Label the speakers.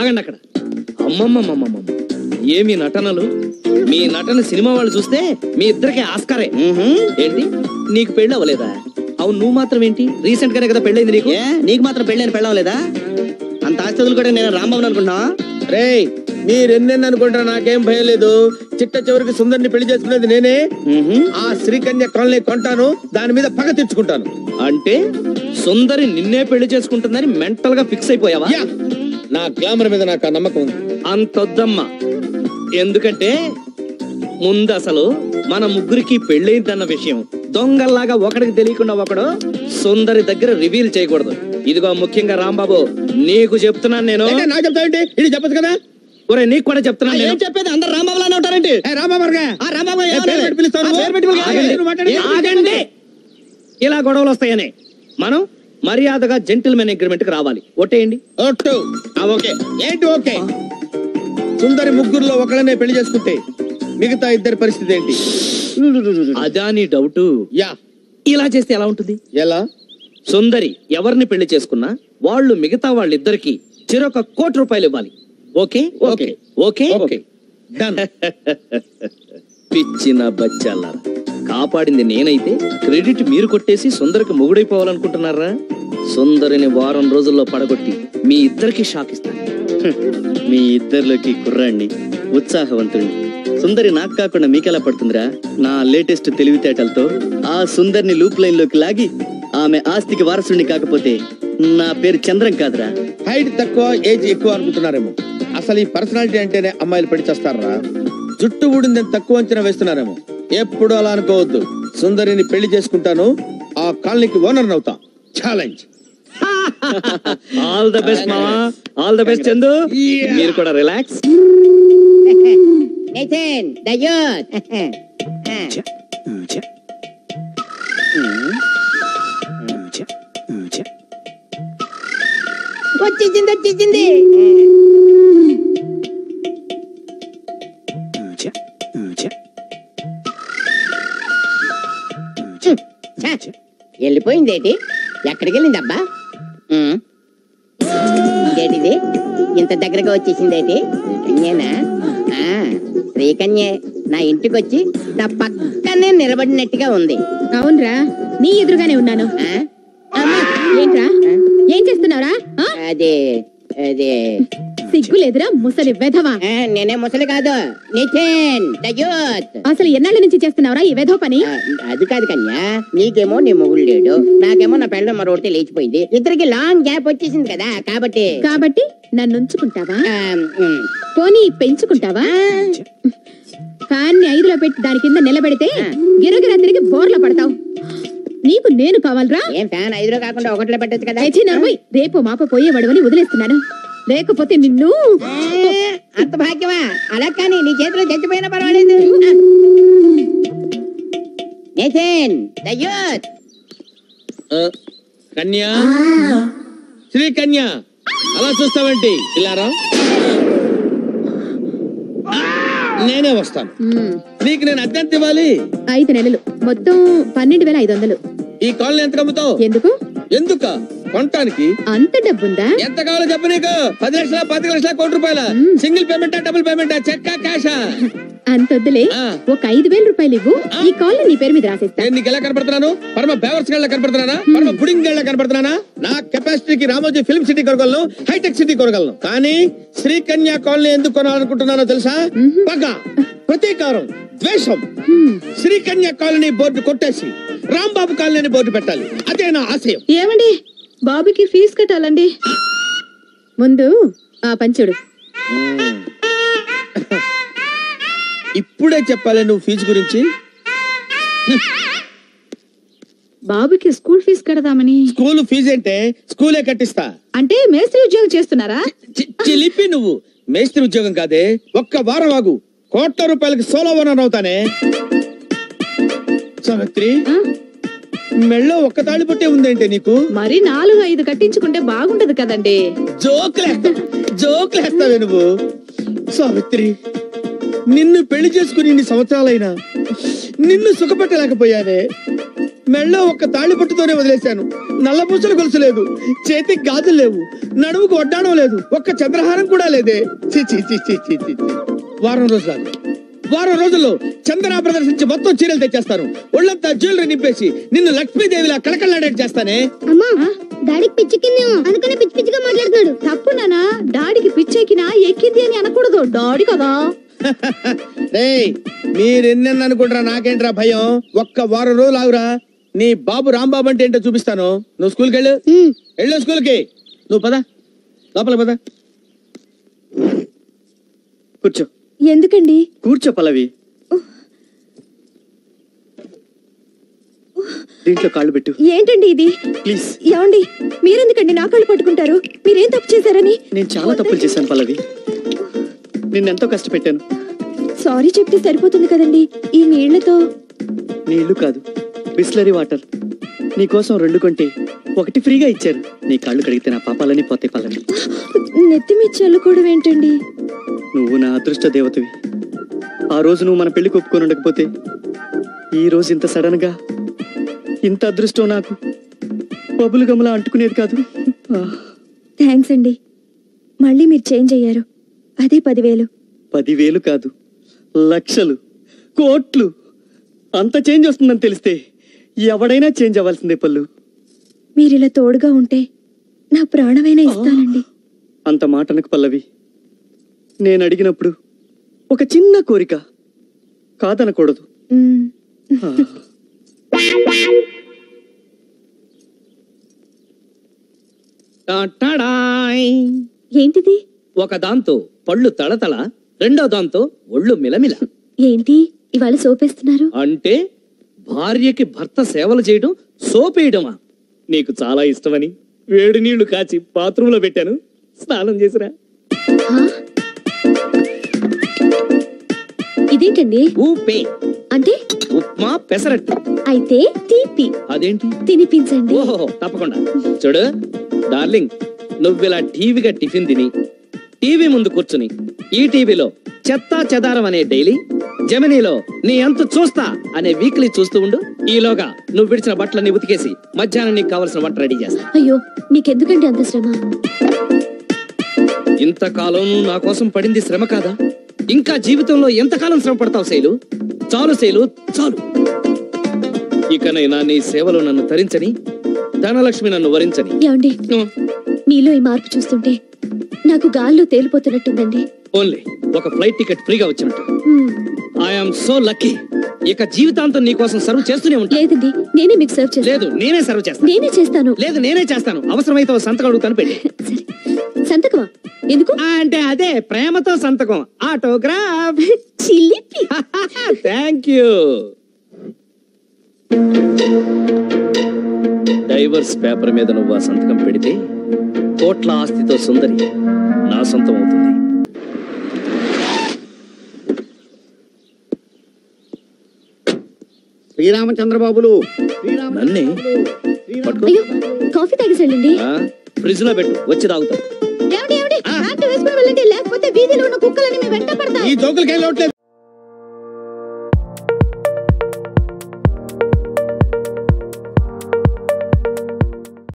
Speaker 1: ఆగండి అక్కడ అమ్మమ్మమ్మమ్మమ్మ ఏమి నటనలు మీ నటన సినిమా వాళ్ళు చూస్తే మీ ఇద్దరికి ఆస్కారే ఏంటి నీకు పెళ్ళి అవ్వలేదా అవును నువ్వు మాత్రం ఏంటి రీసెంట్ గానే కదా పెళ్ళైంది నీకు
Speaker 2: ఏ నీకు మాత్రం పెళ్ళని పెళ్ళం లేదా అంత ఆస్తులు కూడా నేను రాంబాబు అనుకుంటున్నా
Speaker 3: రేయ్ మీరెన్నెన్ని అనుకుంటారా నాకేం భయం లేదు చిట్ట చివరికి సుందరిని పెళ్లి చేసుకునేది నేనే ఆ శ్రీకన్య కాలనీ కొంటాను దాని మీద పగ తెచ్చుకుంటాను
Speaker 1: అంటే సుందరి నిన్నే పెళ్లి చేసుకుంటుందని మెంటల్ గా ఫిక్స్ అయిపోయావా
Speaker 3: యా! నా గ్లామర్ మీద నాకు ఆ నమ్మకం ఉంది
Speaker 1: అంతొద్దమ్మా ఎందుకంటే ముందు అసలు మన ముగ్గురికి పెళ్ళైందన్న విషయం దొంగల్లాగా ఒకడికి తెలియకుండా ఒకడు సుందరి దగ్గర రివీల్ చేయకూడదు ఇదిగో ముఖ్యంగా రాంబాబు నీకు చెప్తున్నాను నేను
Speaker 3: ఏంటి నాకు చెప్తావేంటి ఇది చెప్పదు కదా
Speaker 1: ఒరే నీకు కూడా చెప్తున్నాను
Speaker 2: ఏం
Speaker 1: నేను
Speaker 2: చెప్పేది అందరు రాంబాబులానే ఉంటారేంటి
Speaker 3: ఏ రామావర్గా
Speaker 2: ఆ రాంబాబు
Speaker 3: ఏ,
Speaker 2: ఏమనాలి?
Speaker 3: పేరు పెట్టి పిలుస్తావు
Speaker 2: ఆ,
Speaker 3: నువ్వు?
Speaker 2: పేరు పెట్టి పిలుస్తావు.
Speaker 3: ఆగండి, నువ్వు మాట్లాడు.
Speaker 1: ఆగండి ఇలా గొడవలు వస్తాయని మనం మర్యాదగా జెంటిల్మెన్ అగ్రిమెంట్ కి రావాలి ఒట్టేయండి
Speaker 3: ఒట్టు ఆ, ఓకే ఏంటి ఓకే సుందరి ముగ్గురులో ఒకళ్ళనే పెళ్లి చేసుకుంటే మిగతా ఇద్దరి పరిస్థితి ఏంటి
Speaker 1: అదా నీ డౌట్
Speaker 3: యా
Speaker 1: ఇలా చేస్తే ఎలా ఉంటుంది
Speaker 3: ఎలా
Speaker 1: సుందరి ఎవరిని పెళ్లి చేసుకున్నా వాళ్ళు మిగతా వాళ్ళిద్దరికి చిరొక కోటి రూపాయలు ఇవ్వాలి okay
Speaker 3: okay.
Speaker 1: Okay
Speaker 3: okay done
Speaker 1: పిచ్చిన బచ్చాలారా కాపాడింది నేనైతే క్రెడిట్ మీరు కొట్టేసి సుందరికి మొగుడైపోవాలనుకుంటున్నారా సుందరిని వారం రోజుల్లో పడగొట్టి మీ ఇద్దరికి షాక్ ఇస్తాను
Speaker 2: మీ ఇద్దరిలోకి కుర్రాడిని ఉత్సాహవంతుడిని సుందరి నాకు కాకుండా మీకెలా పడుతుందిరా నా లేటెస్ట్ తెలివితేటలతో ఆ సుందరిని లూప్ లైన్ లోకి లాగి ఆమె ఆస్తికి వారసుడిని కాకపోతే నా పేరు చంద్రం కాదురా
Speaker 3: హైట్ తక్కువ ఏజ్ ఎక్కువ అనుకుంటున్నారేమో అసలు ఈ పర్సనాలిటీ అంటేనే అమ్మాయిలు పెళ్లి చేస్తారా జుట్టు ఊడిందని తక్కువ అంచనా వేస్తున్నారేమో ఎప్పుడు అలా అనుకోవద్దు సుందరిని పెళ్లి చేసుకుంటాను ఆ కాలనీకి ఓనర్ అవుతా ఛాలెంజ్
Speaker 1: ఆల్ ద బెస్ట్ మావా all the best Chandu
Speaker 3: Yeah.
Speaker 1: మీరు కూడా రిలాక్స్
Speaker 4: Nathan, the youth. వచ్చేసింది వచ్చేసింది ఛ, వెళ్ళిపోయిందేటి ఎక్కడికి వెళ్ళింది అబ్బా ఏంటిది ఇంత దగ్గరగా వచ్చేసిందేటి కన్యేనా ఆ, శ్రీకన్యే నా ఇంటికి వచ్చి నా పక్కనే నిలబడినట్టుగా ఉంది
Speaker 5: అవునరా నీ ఎదురుగానే ఉన్నాను
Speaker 4: ఆ?
Speaker 5: అమ్మా, ఏంట్రా ఏం చేస్తున్నావురా ఆ?
Speaker 4: అదే అదే
Speaker 5: సిగ్గు లేదురా ముసలి వెధవా
Speaker 4: ఆ, నేనే ముసలి కాదు నితిన్ ద యూత్
Speaker 5: అసలు ఎన్నాళ్ళ నుంచి చేస్తున్నావురా ఈ వెధవ పని
Speaker 4: ఆ, అది కాదు కన్యా నీకేమో నీ మొగుడు లేడు నాకేమో నా పెళ్ళ మరొకటి లేచిపోయింది ఇద్దరికి లాంగ్ గ్యాప్ వచ్చేసింది కదా కాబట్టి
Speaker 5: కాబట్టి నన్ను ఉంచుకుంటావా
Speaker 4: ఆ, ఉమ్.
Speaker 5: పోనీ పెంచుకుంటావా ఫ్యాన్ ని ఐదులో పెట్టి దాని కింద నిలబెడితే గిరగిరా తిరిగి బోర్ల పడతావు నీకు నేను కావాలరా
Speaker 4: ఏం ఫ్యాన్ ఐదులో కాకుండా ఒకటిలో పెట్టచ్చు కదా
Speaker 5: అయితే నర్మయ్ రేపు మాప పోయేవాడు అని వదిలేస్తున్నాను లేకపోతే నిన్ను
Speaker 4: ఆ, అంత భాగ్యమా అలా కానీ నీ చేతిలో చచ్చిపోయినా పర్వాలేదు ఆ. నితిన్ ద యూత్
Speaker 3: కన్యా శ్రీ కన్యా అలా చూస్తావేంటి ఇలా రా నేనే వస్తాను
Speaker 5: మ్మ్.
Speaker 3: నీకు నేను అద్దెంత ఇవ్వాలి
Speaker 5: ఐదు నెలలు మొత్తం పన్నెండు వేల ఐదు వందలు
Speaker 3: ఈ కాలనీ ఎంత కమ్ముతావు
Speaker 5: ఎందుకు
Speaker 3: ఎందుక కొనటానికి
Speaker 5: అంత డబ్బుందా
Speaker 3: ఎంత కావాలో చెప్పు నీకు పది లక్షల పది లక్షల కోటి రూపాయల సింగిల్ పేమెంటా డబుల్ పేమెంటా చెక్కా క్యాషా
Speaker 5: అంత వద్దులే
Speaker 3: ఆ.
Speaker 5: ఒక ఐదు వేల రూపాయలు ఇవ్వు ఈ కాల్ నీ పేరు మీద రాసేస్తా
Speaker 3: నేను నీకు ఎలా కనపడుతున్నాను పరమ బేవర్స్ గళ్ళ కనపడుతున్నానా పరమ పుడింగ్ గళ్ళ కనపడుతున్నానా నా కెపాసిటీకి రామోజీ ఫిల్మ్ సిటీ కొనగలను హైటెక్ సిటీ కొనగలను కానీ శ్రీకన్యా కాలనీ ఎందుకు కొనాలనుకుంటున్నానో తెలుసా పగ ప్రతీకారం ద్వేషం శ్రీకన్యా కాలనీ బోర్డు కొట్టేసి రాంబాబు కాలనీ బోర్డు పెట్టాలి అదే నా ఆశయం
Speaker 5: ఏమండి బాబుకి ఫీజు కట్టాలండి ముందు ఆ పంచుడు
Speaker 3: ఇప్పుడే చెప్పాలి నువ్వు ఫీజు గురించి
Speaker 5: బాబుకి స్కూల్ ఫీజు కడదామని
Speaker 3: స్కూల్ ఫీజు అంటే స్కూలే కట్టిస్తా
Speaker 5: అంటే మేస్త్రి ఉద్యోగం చేస్తున్నారా
Speaker 3: చి- చిలిపి నువ్వు మేస్త్రి ఉద్యోగం కాదే ఒక్క వారం ఆగు కోట్ల రూపాయలకి సోలో ఓనర్ అవుతానే సావిత్రి
Speaker 5: ఆ?
Speaker 3: మెళ్ళో ఒక్క తాళి పట్టే ఉందేంటే నీకు
Speaker 5: మరి నాలుగు ఐదు కట్టించుకుంటే బాగుంటది కదండి
Speaker 3: జోకులేస్తావు జోకులేస్తావే నువ్వు సావిత్రి నిన్ను పెళ్లి చేసుకుని ఇన్ని సంవత్సరాలైనా నిన్ను సుఖపెట్టలేకపోయానే మెళ్ళో ఒక్క తాళి పట్టుతోనే వదిలేశాను నల్ల పూసలు గొలుసు లేదు చేతికి గాజులు లేవు నడుముకు వడ్డాణం లేదు ఒక్క చంద్రహారం కూడా లేదే ఛీ, ఛీ, ఛీ, ఛీ, ఛీ, ఛీ, ఛీ. వారం రోజులు ఆగు. వారం రోజుల్లో చందన ప్రదర్శించి మొత్తం చీరలు తెచ్చేస్తాను ఒళ్ళంతా జ్యువెలరీ నింపేసి నిన్ను లక్ష్మీదేవిలా కళకళలాడేట్ చేస్తానే
Speaker 6: అమ్మా డాడీకి పిచ్చికిందేమో అందుకనే పిచ్చి పిచ్చిగా మాట్లాడుతున్నాడు
Speaker 5: తప్పు నానా డాడీకి పిచ్చెక్కినా ఎక్కింది అని అనకూడదు డాడీ కదా
Speaker 3: రేయ్ మీరెన్నెన్న అనుకుంటారా నాకేంట్రా భయం ఒక్క వారం రోజులు ఆగురా నీ బాబు రాంబాబు అంటే ఏంటో చూపిస్తాను నువ్వు స్కూల్కి వెళ్ళు
Speaker 6: ఉమ్,
Speaker 3: వెళ్ళు స్కూల్కి నువ్వు పద లోపల పద
Speaker 2: కూర్చో
Speaker 5: ఎందుకండి
Speaker 2: కూర్చో పల్లవి దీంట్లో కాళ్ళు పెట్టు
Speaker 5: ఏంటండి ఇది
Speaker 2: ప్లీజ్
Speaker 5: ఏమండి మీరెందుకండి నా కళ్ళు పట్టుకుంటారు మీరేం తప్పు చేశారని
Speaker 2: నేను చాలా తప్పులు చేశాను పల్లవి నిన్నెంతో కష్టపెట్టాను
Speaker 5: సారీ చెప్తే సరిపోతుంది కదండి ఈ నీళ్లతో
Speaker 2: నీళ్లు కాదు బిస్లరీ వాటర్ నీకోసం రెండు కొంటే ఒకటి ఫ్రీగా ఇచ్చారు నీ కాళ్ళు కడిగితే నా పాపాలని పోతే పల్లవి
Speaker 5: నెత్తి మీద చల్లుకోవడం ఏంటండి
Speaker 2: నువ్వు నా అదృష్ట దేవతవి ఆ రోజు నువ్వు మన పెళ్లి ఒప్పుకొని ఉండకపోతే ఈ రోజు ఇంత సడన్ గా ఇంత అదృష్టం నాకు బబులు గమలా అంటుకునేది కాదు ఆ,
Speaker 5: థ్యాంక్స్ అండి మళ్ళీ మీరు చేంజ్ అయ్యారు అదే పదివేలు
Speaker 2: పదివేలు కాదు లక్షలు కోట్లు అంత చేంజ్ వస్తుందని తెలిస్తే ఎవడైనా చేంజ్ అవ్వాల్సిందే పళ్ళు
Speaker 5: మీరు ఇలా తోడుగా ఉంటే నా ప్రాణమైనా ఇస్తానండి
Speaker 2: అంత మాటనకు పల్లవి నేను అడిగినప్పుడు ఒక చిన్న కోరిక కాదనకూడదు
Speaker 5: మ్మ్.
Speaker 2: ఆ.
Speaker 1: టాటాడాయ్.
Speaker 5: ఏంటిది
Speaker 1: ఒక దాంతో పళ్ళు తళతళ రెండో దాంతో ఒళ్ళు మిలమిల
Speaker 5: ఏంటి ఇవాళ సోపేస్తున్నారు
Speaker 1: అంటే భార్యకి భర్త సేవలు చేయడం సోపేయడమా నీకు చాలా ఇష్టమని వేడి నీళ్లు కాచి బాత్రూంలో పెట్టాను స్నానం చేసిరా
Speaker 5: హా? ఇదేంటండి
Speaker 1: ఊపే
Speaker 5: అంటే
Speaker 1: ఉప్మా పెసరట్టు
Speaker 5: అయితే తీపి
Speaker 1: అదేంటి
Speaker 5: తినిపించండి
Speaker 1: ఓహో తప్పకుండా చూడు డార్లింగ్ నువ్విలా టీవీగా టిఫిన్ తిని టీవీ ముందు కూర్చుని ఈ టీవీలో చెత్తా చెదారం అనే డైలీ జమినీలో నీ అంత చూస్తా అనే వీక్లీ చూస్తూ ఉండు ఈలోగా నువ్వు విడిచిన బట్టలన్నీ ఉతికేసి మధ్యాహ్నం నీకు కావలసిన వంట రెడీ చేస్తా
Speaker 5: అయ్యో మీకెందుకండి అంత శ్రమ
Speaker 1: ఇంతకాలం నువ్వు నా కోసం పడింది శ్రమ కాదా ఇంకా జీవితంలో ఎంతకాలం శ్రమ పడతావు శైలు చాలు శైలు చాలు ఇకనైనా నీ సేవలో నన్ను తరించని ధనలక్ష్మి నన్ను వరించని
Speaker 5: ఏమండి
Speaker 1: ఉం.
Speaker 5: మీలో ఈ మార్పు చూస్తుంటే నాకు గాల్లో తేలిపోతున్నట్టుందండి
Speaker 1: ఓన్లీ ఒక ఫ్లైట్ టికెట్ ఫ్రీగా వచ్చినట్టు
Speaker 5: మ్మ్.
Speaker 1: ఐఎమ్ సో లక్కీ ఇక జీవితాంతం నీ కోసం సర్వ్ చేస్తూనే ఉంటా
Speaker 5: లేదండి నేనే మీకు సర్వ్ చేస్తాను
Speaker 1: లేదు నేనే సర్వ్ చేస్తాను
Speaker 5: నేనే చేస్తాను
Speaker 1: లేదు నేనే చేస్తాను అవసరమైతే ఓ సంతకం అడుగుతాను పెళ్ళి
Speaker 5: సరే సంతకమా ఎందుకు
Speaker 1: అంటే అదే ప్రేమతో సంతకం ఆటోగ్రాఫ్
Speaker 5: చిలిపి
Speaker 1: థ్యాంక్ యూ డైవర్స్ పేపర్ మీద నువ్వు ఆ సంతకం పెడితే కోట్ల ఆస్తితో సుందరి నా సొంతం అవుతుంది
Speaker 3: శ్రీరామచంద్రబాబులు
Speaker 1: నన్నే పట్టుకో
Speaker 5: అయ్యో కాఫీ తాగేసండి
Speaker 1: ఫ్రిడ్జ్ లో పెట్టు వచ్చి తాగుతాం
Speaker 5: ఏమండి ఏమండి రాత్రి వేసుకుని వెళ్ళండి లేకపోతే వీధిలో ఉన్న కుక్కలని మీ వెంట పడతాయి
Speaker 3: ఈ జోకులకేం లోట్లేదు